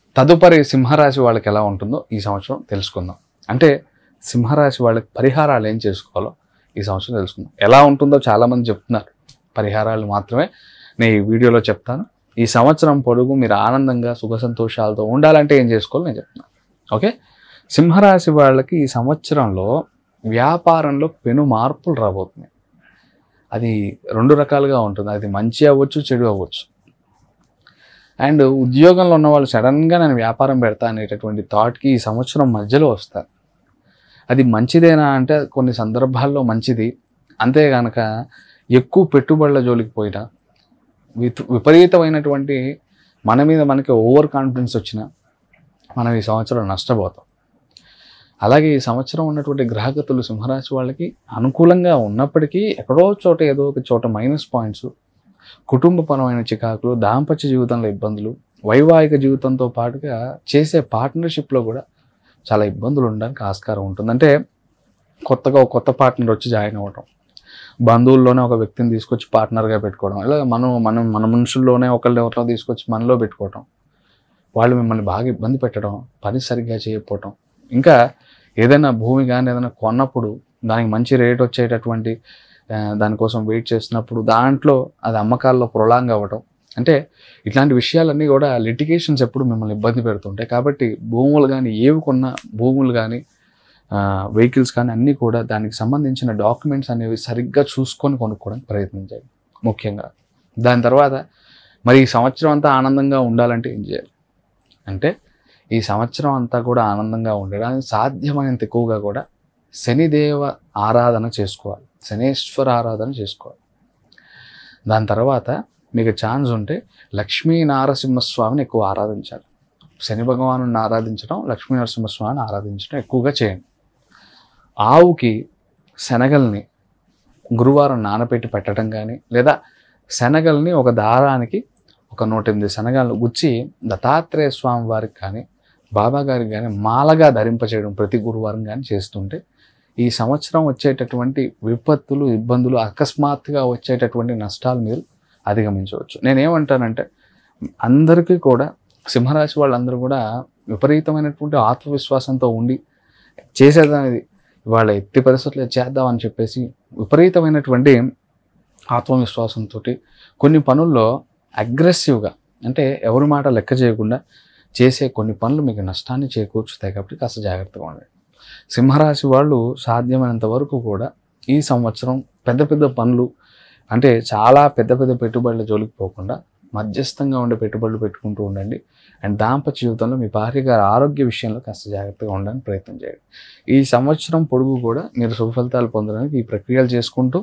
తదుపరి సింహరాశి వాళ్ళకి ఎలా ఉంటుందో ఈ సంవత్సరం తెలుసుకుందాం అంటే సింహరాశి వాళ్ళకి పరిహారాలు ఏం చేసుకోవాలో ఈ సంవత్సరం తెలుసుకుందాం ఎలా ఉంటుందో చాలామంది చెప్తున్నారు పరిహారాలు మాత్రమే నేను ఈ వీడియోలో చెప్తాను ఈ సంవత్సరం పొడుగు మీరు ఆనందంగా సుఖ సంతోషాలతో ఉండాలంటే ఏం చేసుకోవాలో నేను చెప్తున్నాను ఓకే సింహరాశి వాళ్ళకి ఈ సంవత్సరంలో వ్యాపారంలో పెను మార్పులు రాబోతున్నాయి అది రెండు రకాలుగా ఉంటుంది అది మంచి అవ్వచ్చు చెడు అవ్వచ్చు అండ్ ఉద్యోగంలో ఉన్న వాళ్ళు సడన్గా నేను వ్యాపారం పెడతా అనేటటువంటి థాట్కి ఈ సంవత్సరం మధ్యలో వస్తారు అది మంచిదేనా అంటే కొన్ని సందర్భాల్లో మంచిది అంతే కనుక ఎక్కువ పెట్టుబడుల జోలికి పోయినా విత్ విపరీతమైనటువంటి మన మీద మనకి ఓవర్ కాన్ఫిడెన్స్ వచ్చినా మనం ఈ సంవత్సరం నష్టపోతాం అలాగే ఈ సంవత్సరం ఉన్నటువంటి గ్రహగతులు సింహరాశి వాళ్ళకి అనుకూలంగా ఉన్నప్పటికీ ఎక్కడో చోట ఏదో ఒక చోట మైనస్ పాయింట్స్ కుటుంబపరమైన చికాకులు దాంపత్య జీవితంలో ఇబ్బందులు వైవాహిక జీవితంతో పాటుగా చేసే పార్ట్నర్షిప్లో కూడా చాలా ఇబ్బందులు ఉండడానికి ఆస్కారం ఉంటుంది అంటే కొత్తగా ఒక కొత్త పార్ట్నర్ వచ్చి జాయిన్ అవ్వటం బంధువుల్లోనే ఒక వ్యక్తిని తీసుకొచ్చి పార్ట్నర్గా పెట్టుకోవడం ఇలా మనం మనం మన మనుషుల్లోనే ఒకళ్ళని ఒకరిలో తీసుకొచ్చి మనలో పెట్టుకోవటం వాళ్ళు మిమ్మల్ని బాగా ఇబ్బంది పెట్టడం పని సరిగ్గా చేయకపోవటం ఇంకా ఏదైనా భూమి కానీ ఏదైనా కొన్నప్పుడు దానికి మంచి రేట్ వచ్చేటటువంటి ఆ, దానికోసం వెయిట్ చేస్తున్నప్పుడు దాంట్లో అది అమ్మకాల్లో ప్రొలాంగ్ అవ్వటం అంటే ఇట్లాంటి విషయాలన్నీ కూడా లిటిగేషన్స్ ఎప్పుడు మిమ్మల్ని ఇబ్బంది పెడుతుంటాయి కాబట్టి భూములు కానీ ఏవి కొన్నా భూములు కానీ వెహికల్స్ కానీ అన్నీ కూడా దానికి సంబంధించిన డాక్యుమెంట్స్ అనేవి సరిగ్గా చూసుకొని కొనుక్కోవడానికి ప్రయత్నించాలి ముఖ్యంగా దాని తర్వాత మరి ఈ సంవత్సరం అంతా ఆనందంగా ఉండాలంటే ఏం చేయాలి అంటే ఈ సంవత్సరం అంతా కూడా ఆనందంగా ఉండడానికి సాధ్యమైనంత ఎక్కువగా కూడా శనిదేవ ఆరాధన చేసుకోవాలి శనేశ్వర ఆరాధన చేసుకోవాలి దాని తర్వాత మీకు ఛాన్స్ ఉంటే లక్ష్మీ నారసింహస్వామిని ఎక్కువ ఆరాధించాలి శని భగవాను ఆరాధించడం లక్ష్మీ నరసింహస్వామిని ఆరాధించడం ఎక్కువగా చేయండి ఆవుకి శనగల్ని గురువారం నానబెట్టి పెట్టడం కానీ లేదా శనగల్ని ఒక దారానికి ఒక నూట ఎనిమిది శనగలను గుచ్చి దత్తాత్రేయ స్వామి వారికి కానీ బాబా గారికి కానీ మాలగా ధరింపచేయడం ప్రతి గురువారం కానీ చేస్తుంటే ఈ సంవత్సరం వచ్చేటటువంటి విపత్తులు ఇబ్బందులు అకస్మాత్తుగా వచ్చేటటువంటి నష్టాలు మీరు అధిగమించవచ్చు నేనేమంటానంటే అందరికీ కూడా సింహరాశి వాళ్ళందరూ కూడా విపరీతమైనటువంటి ఆత్మవిశ్వాసంతో ఉండి చేసేదనేది వాళ్ళ ఎట్టి పరిస్థితుల్లో చేద్దామని చెప్పేసి విపరీతమైనటువంటి ఆత్మవిశ్వాసంతో కొన్ని పనుల్లో అగ్రెసివ్గా అంటే ఎవరి మాట లెక్క చేయకుండా చేసే కొన్ని పనులు మీకు నష్టాన్ని చేకూర్చుతాయి కాబట్టి కాస్త జాగ్రత్తగా ఉండండి సింహరాశి వాళ్ళు సాధ్యమైనంత వరకు కూడా ఈ సంవత్సరం పెద్ద పెద్ద పనులు అంటే చాలా పెద్ద పెద్ద పెట్టుబడుల జోలికి పోకుండా మధ్యస్థంగా ఉండే పెట్టుబడులు పెట్టుకుంటూ ఉండండి అండ్ దాంపత్య జీవితంలో మీ భార్య గారి ఆరోగ్య విషయంలో కాస్త జాగ్రత్తగా ఉండడానికి ప్రయత్నం చేయండి ఈ సంవత్సరం పొడుగు కూడా మీరు శుభ ఫలితాలు పొందడానికి ఈ ప్రక్రియలు చేసుకుంటూ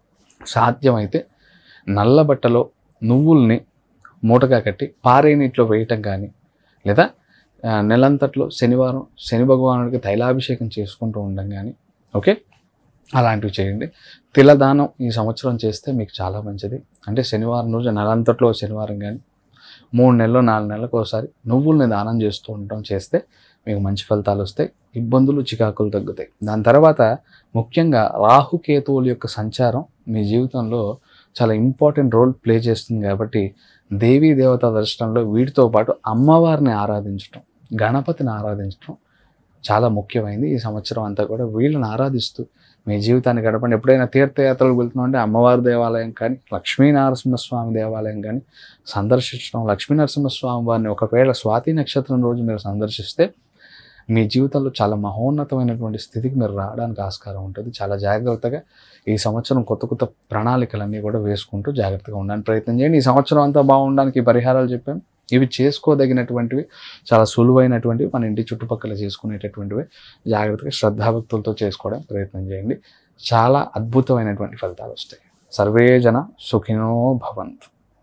సాధ్యమైతే నల్ల బట్టలో నువ్వుల్ని మూటగా కట్టి పారే నీటిలో వేయటం కానీ లేదా ఆ, నెలంతట్లో శనివారం శని భగవానుడికి తైలాభిషేకం చేసుకుంటూ ఉండడం కానీ ఓకే అలాంటివి చేయండి తిలదానం ఈ సంవత్సరం చేస్తే మీకు చాలా మంచిది అంటే శనివారం రోజు నెలంతట్లో శనివారం కానీ మూడు నెలలు నాలుగు నెలలకు ఒకసారి నువ్వుల్ని దానం చేస్తూ ఉండటం చేస్తే మీకు మంచి ఫలితాలు వస్తాయి ఇబ్బందులు చికాకులు తగ్గుతాయి దాని తర్వాత ముఖ్యంగా రాహుకేతువుల యొక్క సంచారం మీ జీవితంలో చాలా ఇంపార్టెంట్ రోల్ ప్లే చేస్తుంది కాబట్టి దేవీ దేవత దర్శనంలో వీటితో పాటు అమ్మవారిని ఆరాధించటం గణపతిని ఆరాధించటం చాలా ముఖ్యమైనది ఈ సంవత్సరం అంతా కూడా వీళ్ళని ఆరాధిస్తూ మీ జీవితాన్ని గడపండి ఎప్పుడైనా తీర్థయాత్రలకు వెళ్తున్నాం అంటే అమ్మవారి దేవాలయం కానీ లక్ష్మీ నరసింహస్వామి దేవాలయం కానీ సందర్శించడం లక్ష్మీ నరసింహస్వామి వారిని ఒకవేళ స్వాతి నక్షత్రం రోజు మీరు సందర్శిస్తే మీ జీవితంలో చాలా మహోన్నతమైనటువంటి స్థితికి మీరు రావడానికి ఆస్కారం ఉంటుంది చాలా జాగ్రత్తగా ఈ సంవత్సరం కొత్త కొత్త ప్రణాళికలన్నీ కూడా వేసుకుంటూ జాగ్రత్తగా ఉండడానికి ప్రయత్నం చేయండి ఈ సంవత్సరం అంతా బాగుండడానికి ఈ పరిహారాలు చెప్పాం ఇవి చేసుకోదగినటువంటివి చాలా సులువైనటువంటివి మన ఇంటి చుట్టుపక్కల చేసుకునేటటువంటివి జాగ్రత్తగా శ్రద్ధాభక్తులతో చేసుకోవడానికి ప్రయత్నం చేయండి చాలా అద్భుతమైనటువంటి ఫలితాలు వస్తాయి సర్వే జన సుఖినో భవంతు